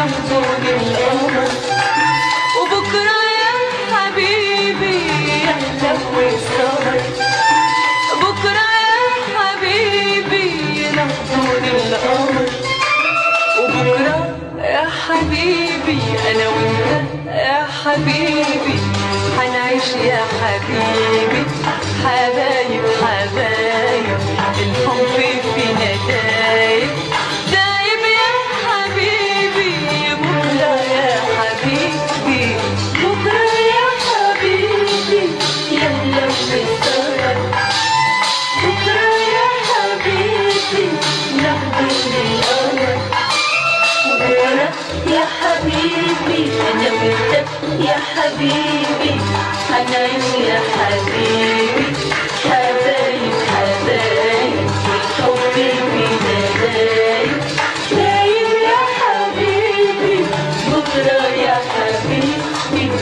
ناخدون القمر وبكرة يا حبيبي يحلى ويسهر بكرة يا حبيبي ناخدون القمر وبكرة يا حبيبي أنا وأنت يا حبيبي حنعيش يا حبيبي حبايب حبايب الحب فينا دايب دايب يا حبيبي بكرة يا حبيبي بكرة يا حبيبي يلا بنسهر بكرة يا حبيبي نحضر القمر بكرة يا حبيبي أنا وأنت يا حبيبي حنعيش يا حبيبي حبايب حبايب والحب فينا دايب دايب يا حبيبي بكرة يا حبيبي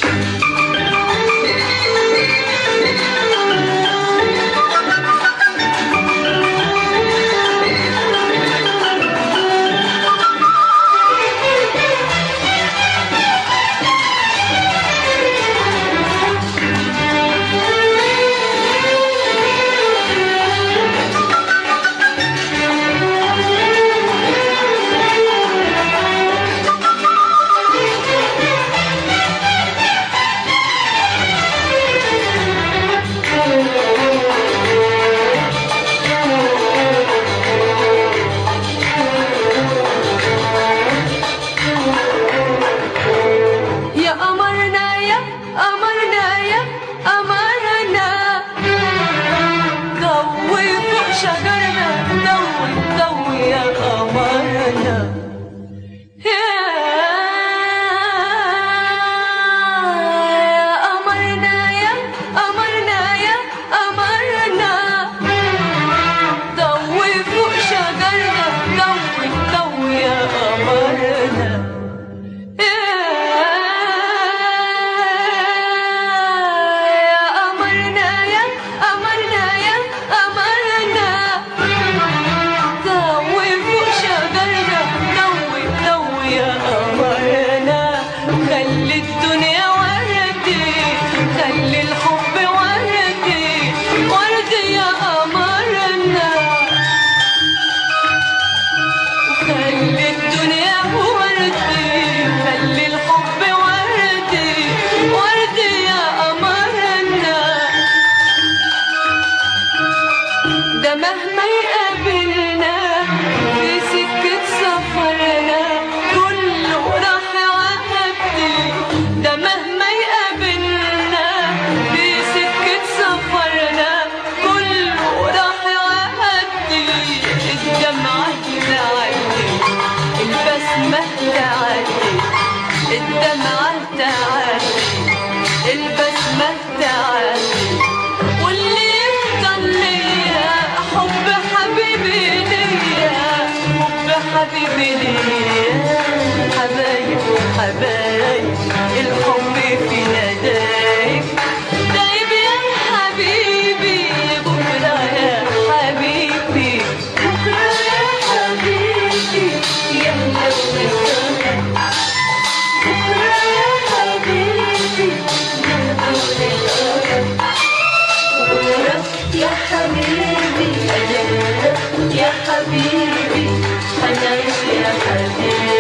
يا قمرنا يا قمرنا يا قمرنا ضوي فوق شجرنا ضوي ضوي يا قمرنا يا قمرنا يا قمرنا يا قمرنا ضوي فوق شجرنا ضوي ضوي يا قمرنا يا قمرنا يا قمرنا يا قمرنا ضوي فوق شجرنا ضوي ضوي يا قمرنا خلي الدنيا وردي خلي الحب وردي وردي يا قمرنا خلي الدنيا وردي خلي الحب وردي وردي يا قمرنا ده مهما يقابلنا في سكة سفرنا كله راح يعدي ده مهما يقابلنا في سكة سفرنا كله راح يعدي الدمعة تعدي البسمة تعدي الدمعة تعدي البسمة تعدي واللي يفضل ليا حب حبيبي ليا حب حبيبي ليا حبايب حبايب الحب فينا دايب دايب يا حبيبي بكرة يا حبيبي بكرة يا حبيبي يا ملوي بكرة يا حبيبي يا ملوي بكرة يا حبيبي أنا يا حبيبي أنا يا حبيبي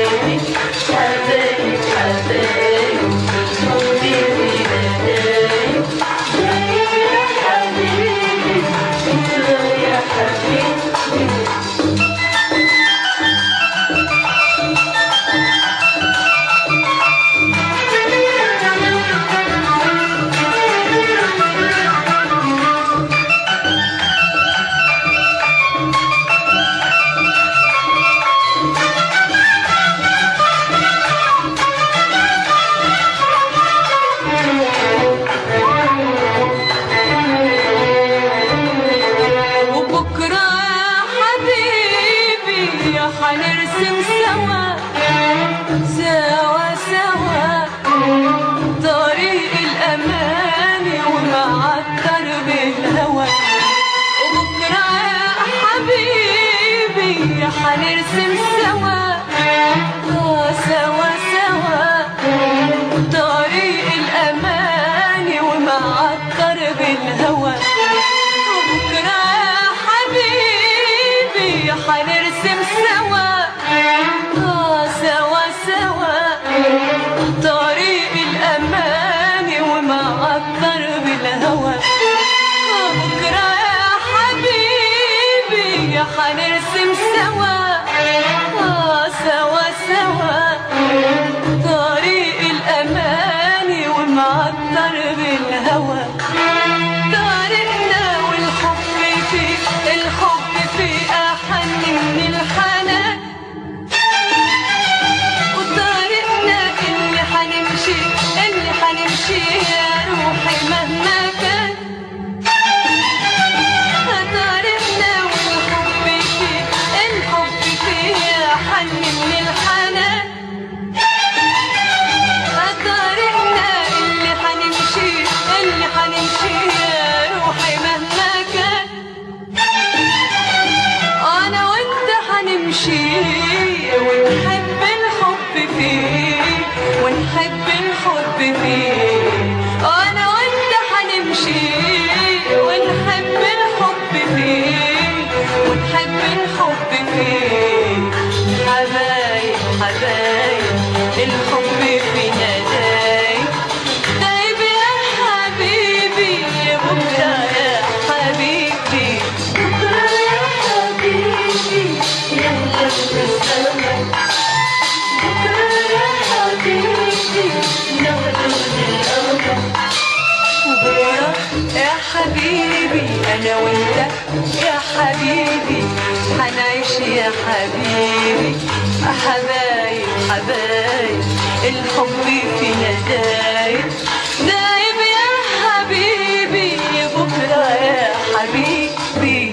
ونحب الحب فيه انا وانت هنمشي ونحب الحب فيه ونحب الحب فيه حبايب حبايب الحب فينا دايب دايب يا حبيبي بكرة يا حبيبي بكرة يا حبيبي يلا نستنى بكرة يا حبيبي ناخد الأمر بكرة يا حبيبي أنا وأنت يا حبيبي حنعيش يا حبيبي حبايب حبايب الحب فينا دايب دايب يا حبيبي بكرة يا حبيبي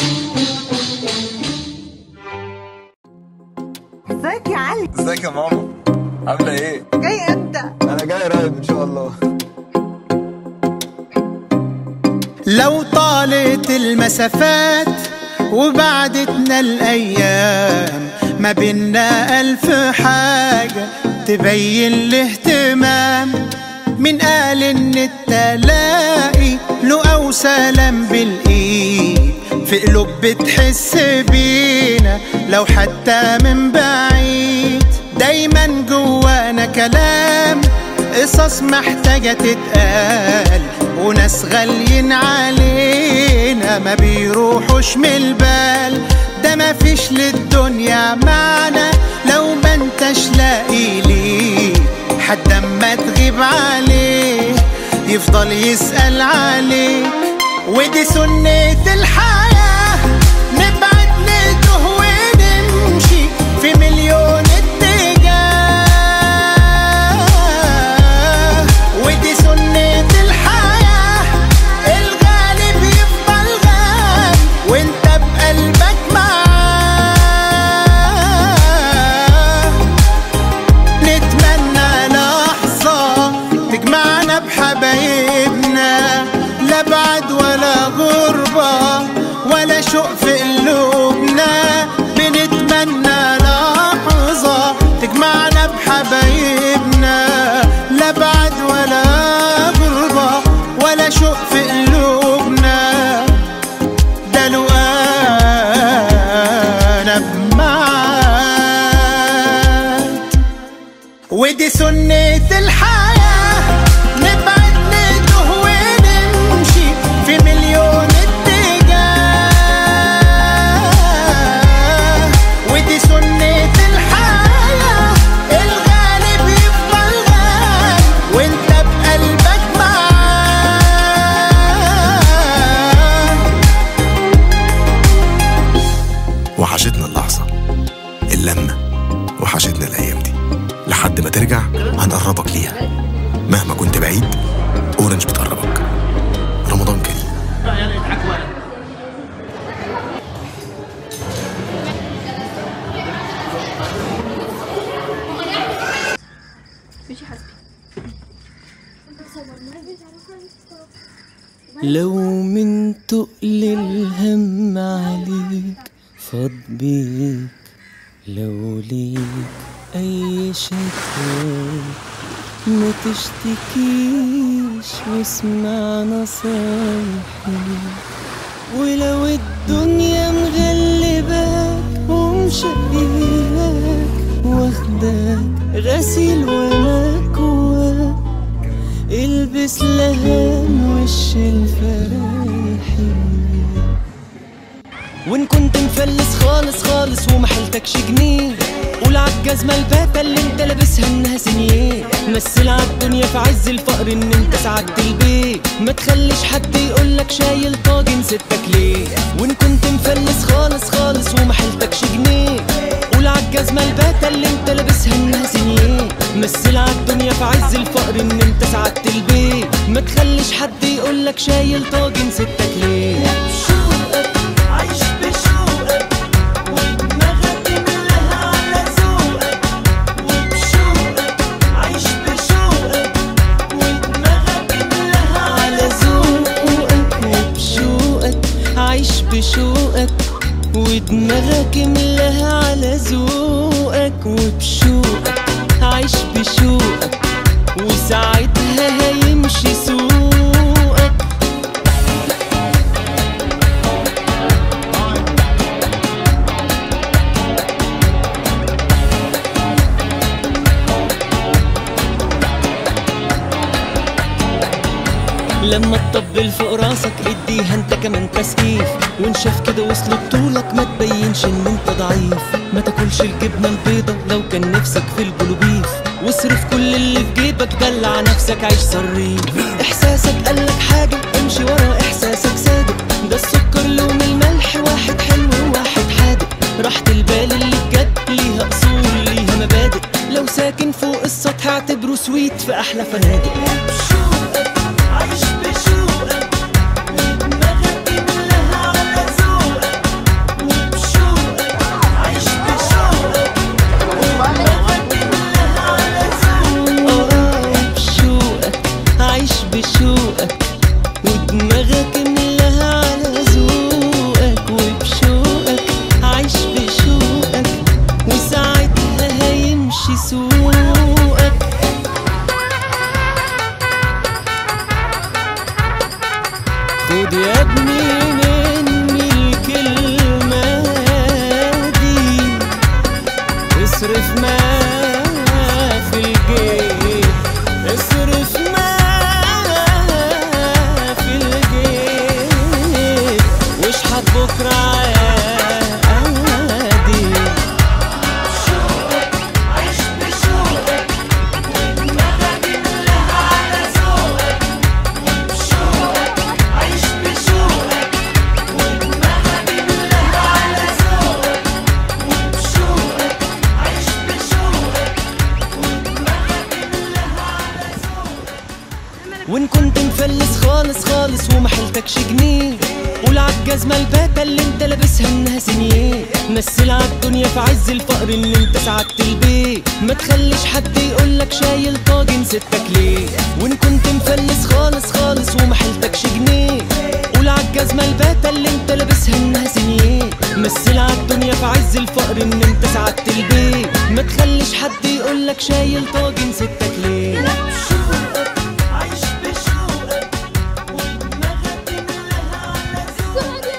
ازيك يا علي ازيك يا ماما عامله ايه جاي امتى انا جاي قريب ان شاء الله لو طالت المسافات وبعدتنا الأيام ما بينا ألف حاجة تبين الاهتمام من قال إن التلاقي له أو سلام بالإيد في قلوب بتحس بينا لو حتى من بعيد دايما جوانا كلام قصص محتاجة تتقال وناس غاليين علينا ما بيروحوش من البال ده ما فيش للدنيا معنى لو ما انتش لاقي ليه حد اما تغيب عليه يفضل يسأل عليك ودي سنة الحياة نبعد نتوه ونمشي في مليون اتجاه ودي سنة الحياة الغالب يفضل غالي وانت بقلبك معاه نتمنى لحظة تجمعنا بحبايبنا لا بعد ولا غربة ولا شوق في قلوبنا بنتمنى لحظة تجمعنا بحبايبنا لا بعد ولا غربة ولا شوق في قلوبنا ده لو انا بمعاك ودي سنة الحياة نبعد نتوه ونمشي في مليون اتجاه ودي سنة الحياة الغالب يفضل غالي وانت بقلبك معاه وحشتنا اللحظة اللمة وحشتنا الأيام دي لحد ما ترجع هنقربك ليها مهما كنت بعيد أورنج بتقربك رمضان كريم لو من تقل الهم عليك فاض بيك لو ليك أي شكوى ما تشتكيش واسمع نصايحي ولو الدنيا مغلباك ومشقياك واخداك غسيل ومكواك البس لهان وش الفرايحي وان كنت مفلس خالص خالص ومحلتكش جنيه قول عالجزمة الباتة اللي انت لابسها انها سنيه مثل عالدنيا في عز الفقر ان انت سعدت البيت ما تخليش حد يقولك شايل طاجن ستك ليه وان كنت مفلس خالص خالص ومحلتكش جنيه قول عالجزمة الباتة اللي انت لابسها انها سنيه مثل عالدنيا في عز الفقر ان انت سعدت البيت ما تخليش حد يقولك شايل طاجن ستك ليه بشوقك عايش بشوقك ودماغك ملها على ذوقك وبشوقك عايش بشوقك ودماغك ملها على ذوقك وبشوقك عايش بشوقك ودماغك ملاها على ذوقك وبشوقك عايش بشوقك لما تطبل فوق راسك اديها انت كمان تسقيف وان شاف كده وصل بطولك ما تبينش ان انت ضعيف ما تاكلش الجبنه البيضه لو كان نفسك في البلوبيف واصرف كل اللي في جيبك دلع نفسك عيش صريف احساسك قالك حاجه امشي ورا احساسك صادق ده السكر لون الملح واحد حلو وواحد حادق راحة البال اللي بجد ليها اصول ليها مبادئ لو ساكن فوق السطح اعتبره سويت في احلى فنادق عايش بشوقك ودماغك كلها على ذوقك وبشوقك عايش بشوقك ودماغك كلها على ذوقك اه بشوقك عايش بشوقك ودماغك ملاها على ذوقك وبشوقك عايش بشوقك وساعتها هيمشي سوقك خد يا ابني مني الكلمة دي اصرف ما في الجيب اصرف ما في الجيب واشحت بكرة عادي عيش بشوقك ودماغك كلها على ذوقك وبشوقك عيش بشوقك ودماغك كلها على ذوقك وبشوقك عيش بشوقك ودماغك كلها على ذوقك وان كنت مفلس خالص خالص وما حيلتكش جنيه قول عالجزمة الباتة اللي انت لابسها انها سنيه مثل عالدنيا في عز الفقر ان انت سعدت البيت ما تخليش حد يقولك شايل طاجن ستك ليه وان كنت مفلس خالص خالص وما حيلتكش جنيه قول عالجزمة الباتة اللي انت لابسها انها سنيه مثل عالدنيا في عز الفقر ان انت سعدت البيت ما تخليش حد يقولك شايل طاجن ستك ليه عايش بشوقك ودماغك كلها على ذوقك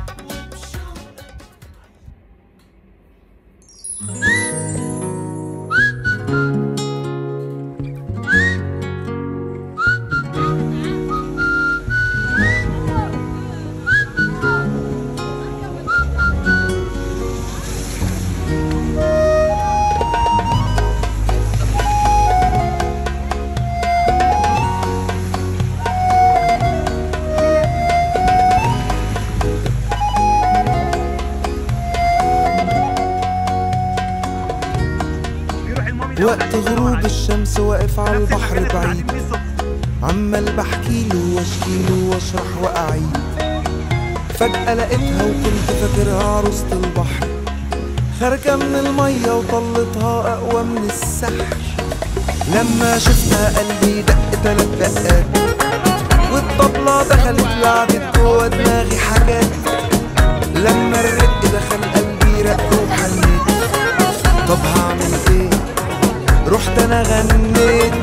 وقت غروب الشمس واقف على البحر بعيد عمال بحكيله واشكيله واشرح واعيد فجأة لقيتها وكنت فاكرها عروسة البحر خارجة من المية وطلتها أقوى من السحر لما شفتها قلبي دق تلات دقات والطبلة دخلت لعبت جوا دماغي حاجات لما الرق دخل قلبي رق وحنيت طب هعمل ايه رحت انا غنيت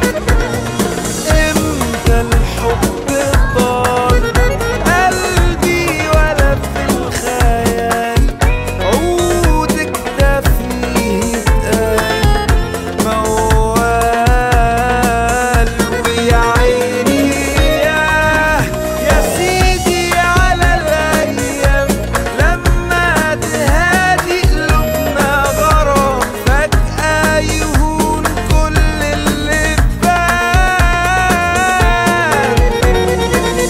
امتى الحب طال قلبي ولا في الخيال عودك ده فيه اتقال موال ويا عيني ياه يا سيدي على الايام لما تهادي قلوبنا غرام فجأة يهون كل اللي فات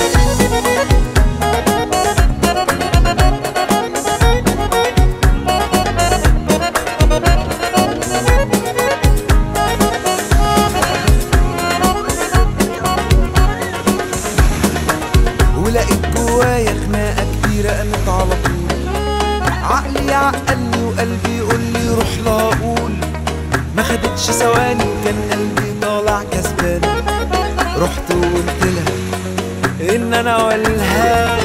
ولقيت جوايا خناقة كبيرة قامت على طول عقلي يعقلني وقلبي يقول لي روح لا اقول ما خدتش ثواني كان قلبي طالع كسبان رحت وقلت لها ان انا والهان